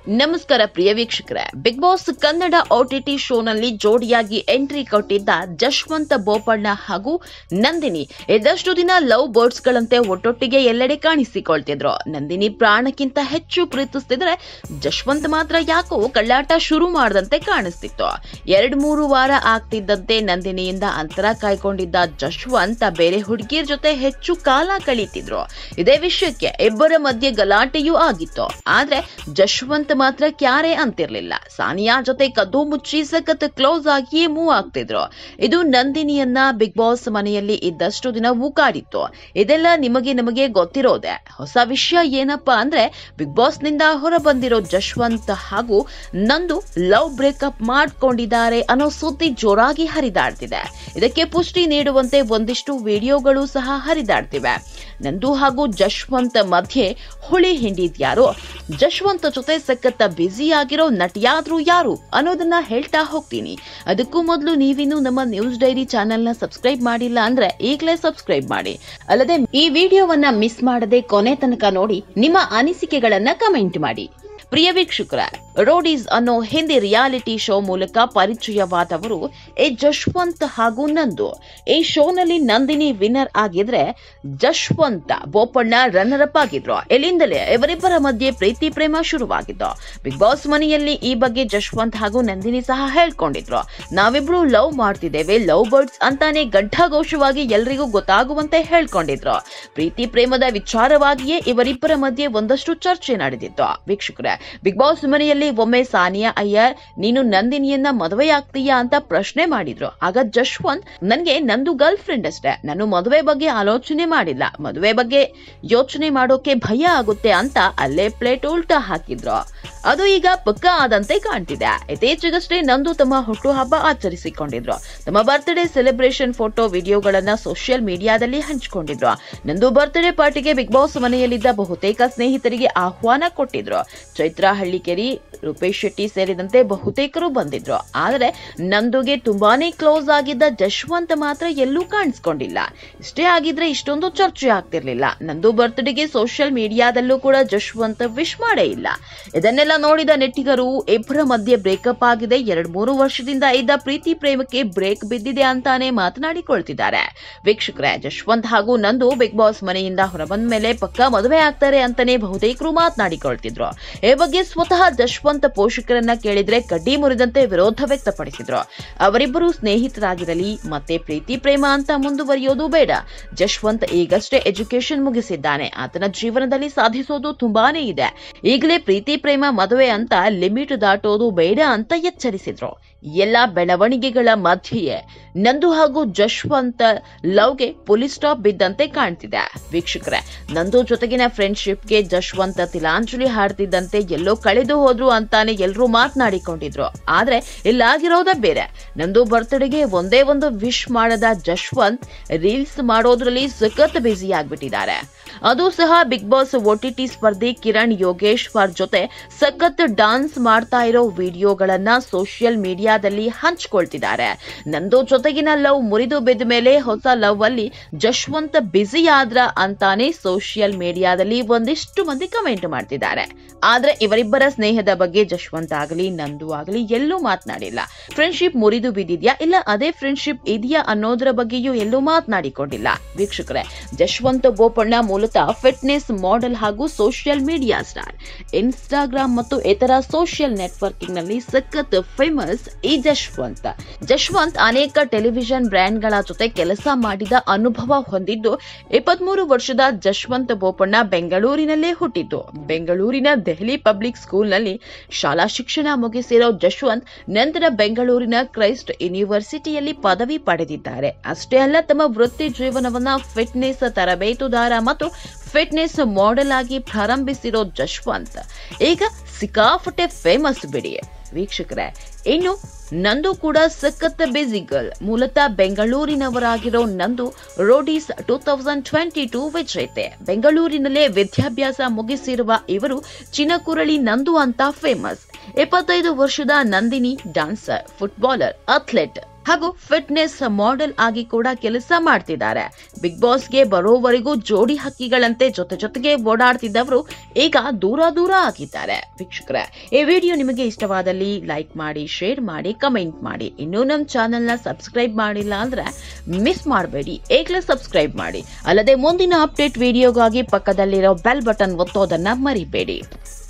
ನಮಸ್ಕಾರ ಪ್ರಿಯ ವೀಕ್ಷಕರೇ big boss Kannada OTT ಶೋನಲ್ಲಿ ಜೋಡಿಯಾಗಿ ಎಂಟ್ರಿ ಕೊಟ್ಟಿದ್ದ ಜಶ್ವಂತ ಬೋಪಣ್ಣ ಹಾಗೂ ನಂದಿನಿ ಇದಷ್ಟು ದಿನ ಲವ್ ಬರ್ಡ್ಸ್ ಗಳಂತೆ ಒಟ್ಟೊಟ್ಟಿಗೆ ಎಲ್ಲೆಡೆ ಕಾಣಿಸಿಕೊಳ್ತಿದ್ರು ನಂದಿನಿ ಪ್ರಾಣಕ್ಕಿಂತ ಹೆಚ್ಚು ಪ್ರೀತಿಸ್ತಿದ್ರೆ ಜಶ್ವಂತ್ ಮಾತ್ರ ಯಾಕೋ ಕಳ್ಳಾಟ ಶುರು ಮಾಡದಂತೆ ಕಾಣಿಸ್ತಿತ್ತು ಎರಡ್ ಮೂರು ವಾರ ಆಗ್ತಿದ್ದಂತೆ ನಂದಿನಿಯಿಂದ ಅಂತರ ಕಾಯ್ಕೊಂಡಿದ್ದ ಜಶ್ವಂತ್ ಬೇರೆ ಹುಡುಗಿಯರ ಜೊತೆ ಹೆಚ್ಚು ಕಾಲ ಕಳೀತಿದ್ರು ಇದೇ ವಿಷಯಕ್ಕೆ ಇಬ್ಬರ ಮಧ್ಯೆ ಗಲಾಟೆಯೂ ಆಗಿತ್ತು ಆದ್ರೆ ಜಶ್ವಂತ್ ಮಾತ್ರ ಕ್ಯಾರೆ ಅಂತಿರ್ಲಿಲ್ಲ ಸಾನಿಯಾ ಜೊತೆ ಕದ್ದು ಮುಚ್ಚಿ ಸಖತ್ ಕ್ಲೋಸ್ ಆಗಿಯೇ ಮೂವ್ ಆಗ್ತಿದ್ರು ಇದು ನಂದಿನಿಯನ್ನ ಬಿಗ್ ಬಾಸ್ ಮನೆಯಲ್ಲಿ ಇದ್ದಷ್ಟು ದಿನ ಕಾಡಿತ್ತು ಇದೆಲ್ಲ ನಿಮಗೆ ನಮಗೆ ಗೊತ್ತಿರೋದೆ ಹೊಸ ವಿಷಯ ಏನಪ್ಪಾ ಅಂದ್ರೆ ಬಿಗ್ ಬಾಸ್ ನಿಂದ ಹೊರ ಬಂದಿರೋ ಜಶ್ವಂತ್ ಹಾಗೂ ನಂದು ಲವ್ ಬ್ರೇಕಪ್ ಮಾಡ್ಕೊಂಡಿದ್ದಾರೆ ಅನ್ನೋ ಸುದ್ದಿ ಜೋರಾಗಿ ಹರಿದಾಡ್ತಿದೆ ಇದಕ್ಕೆ ಪುಷ್ಟಿ ನೀಡುವಂತೆ ಒಂದಿಷ್ಟು ವಿಡಿಯೋಗಳು ಸಹ ಹರಿದಾಡ್ತಿವೆ ನಂದು ಹಾಗೂ ಜಶ್ವಂತ್ ಮಧ್ಯೆ ಹುಳಿ ಹಿಂಡಿದ್ಯಾರೋ ಜಶ್ವಂತ್ ಜೊತೆ ಸಖತ್ ಬ್ಯುಸಿ ಆಗಿರೋ ನಟಿಯಾದ್ರು ಯಾರು ಅನ್ನೋದನ್ನ ಹೇಳ್ತಾ ಹೋಗ್ತೀನಿ ಅದಕ್ಕೂ ಮೊದಲು ನೀವಿನ್ನು ನಮ್ಮ ನ್ಯೂಸ್ ಡೈರಿ ಚಾನೆಲ್ನ ಸಬ್ಸ್ಕ್ರೈಬ್ ಮಾಡಿಲ್ಲ ಅಂದ್ರೆ ಈಗಲೇ ಸಬ್ಸ್ಕ್ರೈಬ್ ಮಾಡಿ ಅಲ್ಲದೆ ಈ ವಿಡಿಯೋವನ್ನ ಮಿಸ್ ಮಾಡದೆ ಕೊನೆ ತನಕ ನೋಡಿ ನಿಮ್ಮ ಅನಿಸಿಕೆಗಳನ್ನ ಕಮೆಂಟ್ ಮಾಡಿ ಪ್ರಿಯ ವೀಕ್ಷಕರ ರೋಡೀಸ್ ಅನ್ನೋ ಹಿಂದಿ ರಿಯಾಲಿಟಿ ಶೋ ಮೂಲಕ ಪರಿಚಯವಾದವರು ಎ ಜಶ್ವಂತ್ ಹಾಗೂ ನಂದು ಈ ಶೋನಲ್ಲಿ ನಂದಿನಿ ವಿನ್ನರ್ ಆಗಿದ್ರೆ ಜಶ್ವಂತ ಬೋಪಣ್ಣ ರನ್ನರ್ ಅಪ್ ಆಗಿದ್ರು ಎಲ್ಲಿಂದಲೇ ಇವರಿಬ್ಬರ ಮಧ್ಯೆ ಪ್ರೀತಿ ಪ್ರೇಮ ಶುರುವಾಗಿದ್ದು ಬಿಗ್ ಬಾಸ್ ಮನೆಯಲ್ಲಿ ಈ ಬಗ್ಗೆ ಜಶ್ವಂತ್ ಹಾಗೂ ನಂದಿನಿ ಸಹ ಹೇಳ್ಕೊಂಡಿದ್ರು ನಾವಿಬ್ರು ಲವ್ ಮಾಡ್ತಿದ್ದೇವೆ ಲವ್ ಬರ್ಡ್ಸ್ ಅಂತಾನೆ ಘಂಟಾಘೋಷವಾಗಿ ಎಲ್ರಿಗೂ ಗೊತ್ತಾಗುವಂತೆ ಹೇಳ್ಕೊಂಡಿದ್ರು ಪ್ರೀತಿ ಪ್ರೇಮದ ವಿಚಾರವಾಗಿಯೇ ಇವರಿಬ್ಬರ ಮಧ್ಯೆ ಒಂದಷ್ಟು ಚರ್ಚೆ ನಡೆದಿತ್ತು ವೀಕ್ಷಕರೇ ಬಿಗ್ ಬಾಸ್ ಮನೆಯಲ್ಲಿ ಒಮ್ಮೆ ಸಾನಿಯಾ ಅಯ್ಯರ್ ನೀನು ನಂದಿನಿಯನ್ನ ಮದುವೆಯಾಗ್ತೀಯಾ ಅಂತ ಪ್ರಶ್ನೆ ಮಾಡಿದ್ರು ಆಗ ಜಶ್ವಂತ್ ನನ್ಗೆ ನಂದು ಗರ್ಲ್ ಫ್ರೆಂಡ್ ಅಷ್ಟೇ ನಾನು ಮದುವೆ ಬಗ್ಗೆ ಆಲೋಚನೆ ಮಾಡಿಲ್ಲ ಮದುವೆ ಬಗ್ಗೆ ಯೋಚನೆ ಮಾಡೋಕೆ ಭಯ ಆಗುತ್ತೆ ಅಂತ ಅಲ್ಲೇ ಪ್ಲೇಟ್ ಉಲ್ಟಾ ಹಾಕಿದ್ರು ಅದು ಈಗ ಪಕ್ಕ ಆದಂತೆ ಕಾಣ್ತಿದೆ ಇತ್ತೀಚೆಗಷ್ಟೇ ನಂದು ತಮ್ಮ ಹುಟ್ಟುಹಬ್ಬ ಆಚರಿಸಿಕೊಂಡಿದ್ರು ತಮ್ಮ ಬರ್ತ್ಡೇ ಸೆಲೆಬ್ರೇಷನ್ ಫೋಟೋ ವಿಡಿಯೋಗಳನ್ನ ಸೋಷಿಯಲ್ ಮೀಡಿಯಾದಲ್ಲಿ ಹಂಚಿಕೊಂಡಿದ್ರು ನಂದು ಬರ್ತ್ಡೇ ಪಾರ್ಟಿಗೆ ಬಿಗ್ ಬಾಸ್ ಮನೆಯಲ್ಲಿದ್ದ ಬಹುತೇಕ ಸ್ನೇಹಿತರಿಗೆ ಆಹ್ವಾನ ಕೊಟ್ಟಿದ್ರು ಚೈತ್ರ ಹಳ್ಳಿಕೆರಿ ರೂಪೇಶ್ ಶೆಟ್ಟಿ ಸೇರಿದಂತೆ ಬಹುತೇಕರು ಬಂದಿದ್ರು ಆದರೆ ನಂದುಗೆ ತುಂಬಾನೇ ಕ್ಲೋಸ್ ಆಗಿದ್ದ ಜಶ್ವಂತ್ ಮಾತ್ರ ಎಲ್ಲೂ ಕಾಣಿಸ್ಕೊಂಡಿಲ್ಲ ಇಷ್ಟೇ ಆಗಿದ್ರೆ ಇಷ್ಟೊಂದು ಚರ್ಚೆ ಆಗ್ತಿರ್ಲಿಲ್ಲ ನಂದು ಬರ್ತ್ಡೇಗೆ ಸೋಷಿಯಲ್ ಮೀಡಿಯಾದಲ್ಲೂ ಕೂಡ ಜಶ್ವಂತ್ ವಿಶ್ ಮಾಡೇ ಇಲ್ಲ ಇದನ್ನೆಲ್ಲ ನೋಡಿದ ನೆಟ್ಟಿಗರು ಇಬ್ಬರ ಮಧ್ಯೆ ಬ್ರೇಕಪ್ ಆಗಿದೆ ಎರಡ್ ಮೂರು ವರ್ಷದಿಂದ ಇದ್ದ ಪ್ರೀತಿ ಪ್ರೇಮಕ್ಕೆ ಬ್ರೇಕ್ ಬಿದ್ದಿದೆ ಅಂತಾನೆ ಮಾತನಾಡಿಕೊಳ್ತಿದ್ದಾರೆ ವೀಕ್ಷಕರೇ ಜಶ್ವಂತ್ ಹಾಗೂ ನಂದು ಬಿಗ್ ಬಾಸ್ ಮನೆಯಿಂದ ಹೊರಬಂದ ಮೇಲೆ ಪಕ್ಕ ಮದುವೆ ಆಗ್ತಾರೆ ಅಂತಾನೆ ಬಹುತೇಕರು ಮಾತನಾಡಿಕೊಳ್ತಿದ್ರು ಈ ಬಗ್ಗೆ ಸ್ವತಃ ಜಶ್ವಂತ್ ಪೋಷಕರನ್ನ ಕೇಳಿದ್ರೆ ಕಡ್ಡಿ ಮುರಿದಂತೆ ವಿರೋಧ ವ್ಯಕ್ತಪಡಿಸಿದ್ರು ಅವರಿಬ್ಬರು ಸ್ನೇಹಿತರಾಗಿರಲಿ ಮತ್ತೆ ಪ್ರೀತಿ ಪ್ರೇಮ ಅಂತ ಮುಂದುವರಿಯೋದು ಬೇಡ ಜಶ್ವಂತ್ ಈಗಷ್ಟೇ ಎಜುಕೇಶನ್ ಮುಗಿಸಿದ್ದಾನೆ ಆತನ ಜೀವನದಲ್ಲಿ ಸಾಧಿಸೋದು ತುಂಬಾನೇ ಇದೆ ಈಗಲೇ ಪ್ರೀತಿ ಪ್ರೇಮ ಮದುವೆ ಅಂತ ಲಿಮಿಟ್ ದಾಟೋದು ಬೇಡ ಅಂತ ಎಚ್ಚರಿಸಿದ್ರು ಎಲ್ಲ ಬೆಳವಣಿಗೆಗಳ ಮಧ್ಯೆಯೇ ನಂದು ಹಾಗೂ ಜಶ್ವಂತ್ ಲವ್ಗೆ ಪೊಲೀಸ್ ಸ್ಟಾಪ್ ಬಿದ್ದಂತೆ ಕಾಣ್ತಿದೆ ವೀಕ್ಷಕರೇ ನಂದು ಜೊತೆಗಿನ ಫ್ರೆಂಡ್ಶಿಪ್ಗೆ ಜಶ್ವಂತ್ ತಿಲಾಂಜಲಿ ಹಾಡ್ತಿದ್ದಂತೆ ಎಲ್ಲೋ ಕಳೆದು ಹೋದ್ರು ಅಂತಾನೆ ಎಲ್ಲರೂ ಮಾತನಾಡಿಕೊಂಡಿದ್ರು ಆದ್ರೆ ಇಲ್ಲಾಗಿರೋದೇ ಬೇರೆ ನಂದು ಬರ್ತ್ಡೇಗೆ ಒಂದೇ ಒಂದು ವಿಶ್ ಮಾಡದ ಜಶ್ವಂತ್ ರೀಲ್ಸ್ ಮಾಡೋದ್ರಲ್ಲಿ ಸಖತ್ ಬ್ಯುಸಿ ಆಗ್ಬಿಟ್ಟಿದ್ದಾರೆ ಅದು ಸಹ ಬಿಗ್ ಬಾಸ್ ಒಟಿಟಿ ಸ್ಪರ್ಧಿ ಕಿರಣ್ ಯೋಗೇಶ್ವರ್ ಜೊತೆ ಸಖತ್ ಡಾನ್ಸ್ ಮಾಡ್ತಾ ಇರೋ ವಿಡಿಯೋಗಳನ್ನ ಸೋಷಿಯಲ್ ಮೀಡಿಯಾದಲ್ಲಿ ಹಂಚ್ಕೊಳ್ತಿದ್ದಾರೆ ನಂದು ಜೊತೆಗಿನ ಲವ್ ಮುರಿದು ಬಿದ್ದ ಮೇಲೆ ಹೊಸ ಲವ್ ಅಲ್ಲಿ ಜಶ್ವಂತ್ ಬ್ಯುಸಿ ಆದ್ರ ಅಂತಾನೆ ಸೋಷಿಯಲ್ ಮೀಡಿಯಾದಲ್ಲಿ ಒಂದಿಷ್ಟು ಮಂದಿ ಕಮೆಂಟ್ ಮಾಡ್ತಿದ್ದಾರೆ ಆದ್ರೆ ಇವರಿಬ್ಬರ ಸ್ನೇಹದ ಬಗ್ಗೆ ಜಶ್ವಂತ್ ಆಗಲಿ ನಂದು ಆಗಲಿ ಎಲ್ಲೂ ಮಾತನಾಡಿಲ್ಲ ಫ್ರೆಂಡ್ಶಿಪ್ ಮುರಿದು ಬಿದ್ದಿದ್ಯಾ ಇಲ್ಲ ಅದೇ ಫ್ರೆಂಡ್ಶಿಪ್ ಇದೆಯಾ ಅನ್ನೋದರ ಬಗ್ಗೆಯೂ ಎಲ್ಲೂ ಮಾತನಾಡಿಕೊಂಡಿಲ್ಲ ವೀಕ್ಷಕರೇ ಜಶ್ವಂತ್ ಬೋಪಣ್ಣ ಮೂಲತಃ ಫಿಟ್ನೆಸ್ ಮಾಡೆಲ್ ಹಾಗೂ ಸೋಷಿಯಲ್ ಮೀಡಿಯಾ ಸ್ಟಾರ್ ಇನ್ಸ್ಟಾಗ್ರಾಮ್ ಮತ್ತು ಇತರ ಸೋಷಿಯಲ್ ನೆಟ್ವರ್ಕಿಂಗ್ ನಲ್ಲಿ ಸಖತ್ ಫೇಮಸ್ ಈ ಜಶ್ವಂತ್ ಜಶ್ವಂತ್ ಅನೇಕ ಟೆಲಿವಿಷನ್ ಬ್ರ್ಯಾಂಡ್ಗಳ ಜೊತೆ ಕೆಲಸ ಮಾಡಿದ ಅನುಭವ ಹೊಂದಿದ್ದು ಇಪ್ಪತ್ಮೂರು ವರ್ಷದ ಜಶ್ವಂತ್ ಬೋಪಣ್ಣ ಬೆಂಗಳೂರಿನಲ್ಲೇ ಹುಟ್ಟಿದ್ದು ಬೆಂಗಳೂರಿನ ದೆಹಲಿ ಪಬ್ಲಿಕ್ ಸ್ಕೂಲ್ನಲ್ಲಿ ಶಾಲಾ ಶಿಕ್ಷಣ ಮುಗಿಸಿರೋ ಜಶ್ವಂತ್ ನಂತರ ಬೆಂಗಳೂರಿನ ಕ್ರೈಸ್ಟ್ ಯೂನಿವರ್ಸಿಟಿಯಲ್ಲಿ ಪದವಿ ಪಡೆದಿದ್ದಾರೆ ಅಷ್ಟೇ ಅಲ್ಲ ತಮ್ಮ ವೃತ್ತಿ ಜೀವನವನ್ನ ಫಿಟ್ನೆಸ್ ತರಬೇತುದಾರ ಮತ್ತು ಫಿಟ್ನೆಸ್ ಮಾಡೆಲ್ ಆಗಿ ಪ್ರಾರಂಭಿಸಿರೋ ಜಶ್ವಂತ್ ಈಗ ಸಿಕ್ಕಾಪಟ್ಟೆ ಫೇಮಸ್ ಬಿಡಿ ವೀಕ್ಷಕರೇ ಇನ್ನು ನಂದು ಕೂಡ ಸಖತ್ ಬಿಸಿ ಗರ್ಲ್ ಮೂಲತಃ ಬೆಂಗಳೂರಿನವರಾಗಿರೋ Nandu Roadies two thousand twenty two ವಿಜೇತೆ ಬೆಂಗಳೂರಿನಲ್ಲೇ ವಿದ್ಯಾಭ್ಯಾಸ ಮುಗಿಸಿರುವ ಇವರು ಚಿನಕುರಳಿ ನಂದು ಅಂತ ಫೇಮಸ್ ಇಪ್ಪತ್ತೈದು ವರ್ಷದ ನಂದಿನಿ ಡಾನ್ಸರ್ ಫುಟ್ಬಾಲರ್ ಅಥ್ಲೆಟ್ ಹಾಗೂ ಫಿಟ್ನೆಸ್ ಮಾಡೆಲ್ ಆಗಿ ಕೂಡ ಕೆಲಸ ಮಾಡ್ತಿದ್ದಾರೆ ಬಿಗ್ ಬಾಸ್ಗೆ ಬರೋವರೆಗೂ ಜೋಡಿ ಹಕ್ಕಿಗಳಂತೆ ಜೊತೆ ಜೊತೆಗೆ ಓಡಾಡ್ತಿದ್ದವರು ಈಗ ದೂರ ದೂರ ಆಗಿದ್ದಾರೆ ವೀಕ್ಷಕರೇ ಈ ವಿಡಿಯೋ ನಿಮಗೆ ಇಷ್ಟವಾದಲ್ಲಿ ಲೈಕ್ ಮಾಡಿ ಶೇರ್ ಮಾಡಿ ಕಮೆಂಟ್ ಮಾಡಿ ಇನ್ನೂ ನಮ್ಮ ಚಾನೆಲ್ನ ಸಬ್ಸ್ಕ್ರೈಬ್ ಮಾಡಿಲ್ಲ ಅಂದ್ರೆ ಮಿಸ್ ಮಾಡಬೇಡಿ ಈಗಲೇ ಸಬ್ಸ್ಕ್ರೈಬ್ ಮಾಡಿ ಅಲ್ಲದೆ ಮುಂದಿನ ಅಪ್ಡೇಟ್ ವಿಡಿಯೋಗಾಗಿ ಪಕ್ಕದಲ್ಲಿರೋ ಬೆಲ್ ಬಟನ್ ಒತ್ತೋದನ್ನ ಮರಿಬೇಡಿ